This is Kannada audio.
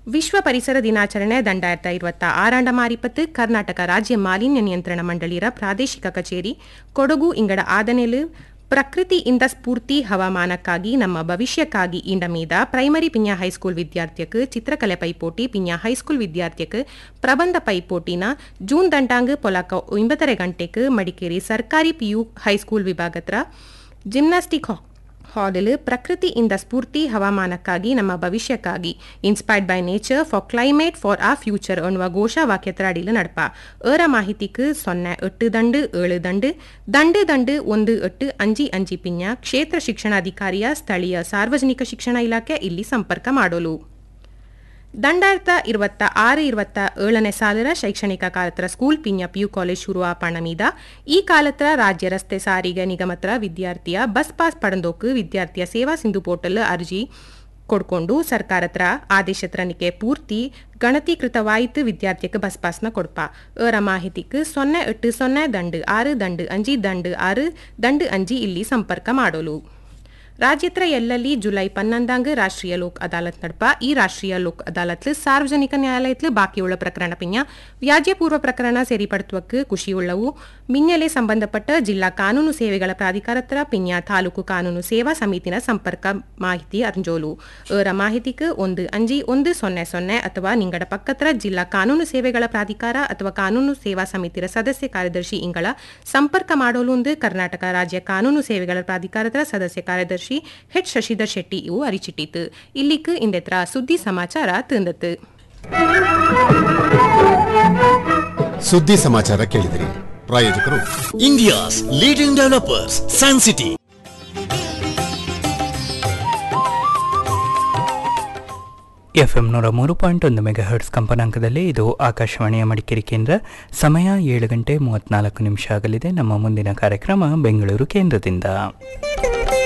ವಿಶ್ವ ಪರಿಸರ ದಿನಾಚರಣೆ ದಂಡಾಯಿರತ್ತ ಇರುವತ್ತ ಆರಾಂಡ ಮಾರಿಪತ್ತು ಕರ್ನಾಟಕ ರಾಜ್ಯ ಮಾಲಿನ್ಯ ನಿಯಂತ್ರಣ ಮಂಡಳಿರ ಪ್ರಾದೇಶಿಕ ಕಚೇರಿ ಕೊಡಗು ಇಂಗಡ ಆದನೆಲು ಪ್ರಕೃತಿಯಿಂದ ಸ್ಫೂರ್ತಿ ಹವಾಮಾನಕ್ಕಾಗಿ ನಮ್ಮ ಭವಿಷ್ಯಕ್ಕಾಗಿ ಇಂಡ ಮೀದ ಪ್ರೈಮರಿ ಪಿಂಜ ಹೈಸ್ಕೂಲ್ ವಿದ್ಯಾರ್ಥಿಯಕ್ಕೆ ಚಿತ್ರಕಲೆ ಪೈಪೋಟಿ ಪಿಂಜ ಹೈಸ್ಕೂಲ್ ವಿದ್ಯಾರ್ಥಿಯಕ್ಕೆ ಪ್ರಬಂಧ ಪೈಪೋಟಿನ ಜೂನ್ ದಂಟಾಂಗ್ ಪೊಲಕ ಒಂಬತ್ತರೆ ಗಂಟೆಗೆ ಮಡಿಕೇರಿ ಸರ್ಕಾರಿ ಪಿಯು ಹೈಸ್ಕೂಲ್ ವಿಭಾಗತ್ರ ಜಿಮ್ನಾಸ್ಟಿಕ್ ಹಾ ಹಾಡಲು ಪ್ರಕೃತಿಯಿಂದ ಸ್ಫೂರ್ತಿ ಹವಾಮಾನಕ್ಕಾಗಿ ನಮ್ಮ ಭವಿಷ್ಯಕ್ಕಾಗಿ inspired by nature for climate for a future ಅನ್ನುವ ಘೋಷವಾಕ್ಯತ್ರ ಅಡಿಲು ನಡಪ ಏರ ಮಾಹಿತಿக்கு ಸೊನ್ನೆ ಎಟ್ಟು ದಂಡು ಏಳು ದಂಡು ದಂಡು ದಂಡು ಒಂದು ಎಟ್ಟು ಅಂಜಿ ಅಂಜಿ ಪಿಂಜ ಕ್ಷೇತ್ರ ಶಿಕ್ಷಣಾಧಿಕಾರಿಯ ಸ್ಥಳೀಯ ಸಾರ್ವಜನಿಕ ಶಿಕ್ಷಣ ಇಲಾಖೆ ಇಲ್ಲಿ ಸಂಪರ್ಕ ಮಾಡೋಲು ದಂಡಾಯಿರತ್ತ ಇರುವತ್ತ ಆರು ಇರುವತ್ತ ಏಳನೇ ಸಾಲರ ಶೈಕ್ಷಣಿಕ ಕಾಲತ್ರ ಸ್ಕೂಲ್ ಪಿಂಜ ಪಿಯು ಕಾಲೇಜ್ ಶುರುವಾಪಣ ಮೀದ ಈ ಕಾಲತ್ರ ರಾಜ್ಯ ರಸ್ತೆ ಸಾರಿಗೆ ನಿಗಮತ್ರ ವಿದ್ಯಾರ್ಥಿಯ ಬಸ್ ಪಾಸ್ ಪಡೆದೋಕು ವಿದ್ಯಾರ್ಥಿಯ ಸೇವಾ ಸಿಂಧು ಪೋರ್ಟಲ್ ಅರ್ಜಿ ಕೊಡ್ಕೊಂಡು ಸರ್ಕಾರತ್ರ ಆದೇಶತ್ರನಿಕೆ ಪೂರ್ತಿ ಗಣತೀಕೃತವಾಯಿತು ವಿದ್ಯಾರ್ಥಿಗೆ ಬಸ್ ಪಾಸ್ನ ಕೊಡ್ಪ ಏರ ಮಾಹಿತಿக்கு ಸೊನ್ನೆ ಎಟ್ಟು ಸೊನ್ನೆ ದಂಡು ಆರು ದಂಡು ಅಂಜಿ ದಂಡು ಆರು ದಂಡು ಅಂಜಿ ಇಲ್ಲಿ ಸಂಪರ್ಕ ಮಾಡೋಲು ರಾಜ್ಯತ್ರ ಎಲ್ಲಲ್ಲಿ ಜುಲೈ ಪನ್ನೊಂದಾಂಗ್ ರಾಷ್ಟ್ರೀಯ ಲೋಕ್ ಅದಾಲತ್ ನಡಪ ಈ ರಾಷ್ಟ್ರೀಯ ಲೋಕ್ ಅದಾಲತ್ಲು ಸಾರ್ವಜನಿಕ ನ್ಯಾಯಾಲಯತ್ಲು ಬಾಕಿಯುಳ್ಳ ಪ್ರಕರಣ ಪಿಂಜ ವ್ಯಾಜ್ಯಪೂರ್ವ ಪ್ರಕರಣ ಸೇರಿಪಡುತ್ತವಕ್ಕೆ ಖುಷಿಯುಳ್ಳವು ಮಿನ್ನಲೆ ಸಂಬಂಧಪಟ್ಟ ಜಿಲ್ಲಾ ಕಾನೂನು ಸೇವೆಗಳ ಪ್ರಾಧಿಕಾರತ್ರ ಪಿಂಜ ತಾಲೂಕು ಕಾನೂನು ಸೇವಾ ಸಮಿತಿನ ಸಂಪರ್ಕ ಮಾಹಿತಿ ಅರ್ಜೋಲು ಏರ ಮಾಹಿತಿಗೆ ಒಂದು ಅಂಜಿ ಒಂದು ಸೊನ್ನೆ ಸೊನ್ನೆ ಅಥವಾ ನಿಂಗಡ ಪಕ್ಕತ್ರ ಜಿಲ್ಲಾ ಕಾನೂನು ಸೇವೆಗಳ ಪ್ರಾಧಿಕಾರ ಅಥವಾ ಕಾನೂನು ಸೇವಾ ಸಮಿತಿಯ ಸದಸ್ಯ ಕಾರ್ಯದರ್ಶಿ ಇಂಗಳ ಸಂಪರ್ಕ ಮಾಡೋಲು ಒಂದು ಕರ್ನಾಟಕ ರಾಜ್ಯ ಕಾನೂನು ಸೇವೆಗಳ ಪ್ರಾಧಿಕಾರದ ಸದಸ್ಯ ಕಾರ್ಯದರ್ಶಿ ಹೆಚ್ ಶಶಿಧರ್ ಶೆಟ್ಟಿ ಇವು ಅರಿಚಿಟ್ಟಿತು ಇಲ್ಲಿக்கு ಇಂದೆತ್ರ ಸುದ್ದಿ ಸಮಾಚಾರ ತಿಂದತ್ತು ಸುದ್ದಿ ಸಮಾಚಾರ ಕೇಳಿದಿರಿ ಪ್ರಾಯೋಜಕರು India's leading developers, Sun City. FM ನೂರ ಮೂರು ಪಾಯಿಂಟ್ ಒಂದು ಮೆಗಾ ಹರ್ಟ್ಸ್ ಕಂಪನಾಂಕದಲ್ಲಿ ಇದು ಆಕಾಶವಾಣಿಯ ಮಡಿಕೇರಿ ಕೇಂದ್ರ ಸಮಯ ಏಳು ಗಂಟೆ ಮೂವತ್ನಾಲ್ಕು ನಿಮಿಷ ಆಗಲಿದೆ ನಮ್ಮ ಮುಂದಿನ ಕಾರ್ಯಕ್ರಮ ಬೆಂಗಳೂರು ಕೇಂದ್ರದಿಂದ